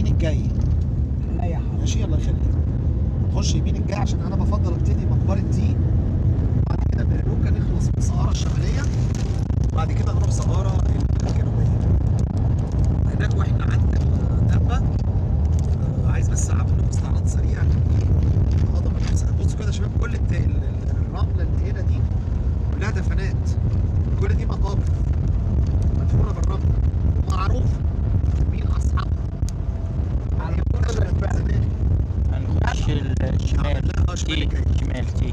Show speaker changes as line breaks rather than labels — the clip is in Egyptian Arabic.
يمين الجاي
لا يا حبيبي
ماشي الله يخليك خش يمين الجاي عشان انا بفضل ابتدي مقبره دي بعد كده بنروكا نخلص من سقاره الشماليه بعد كده نروح سقاره الجنوبيه هناك واحنا عند الدبه آه، عايز بس اعمل لكم استعراض سريع هضم النفس بصوا كده يا شباب كل الت... ال- ال- الرمله اللي هنا دي كلها دفنات كل دي مقابر مدفونه بالرمل ومعروف مين اصحابها
على
هي
طول
منتشرة من
البلد.
زمان.
هنخش الشمال
لا، آه، شمال
تي
الجاي.
شمال تي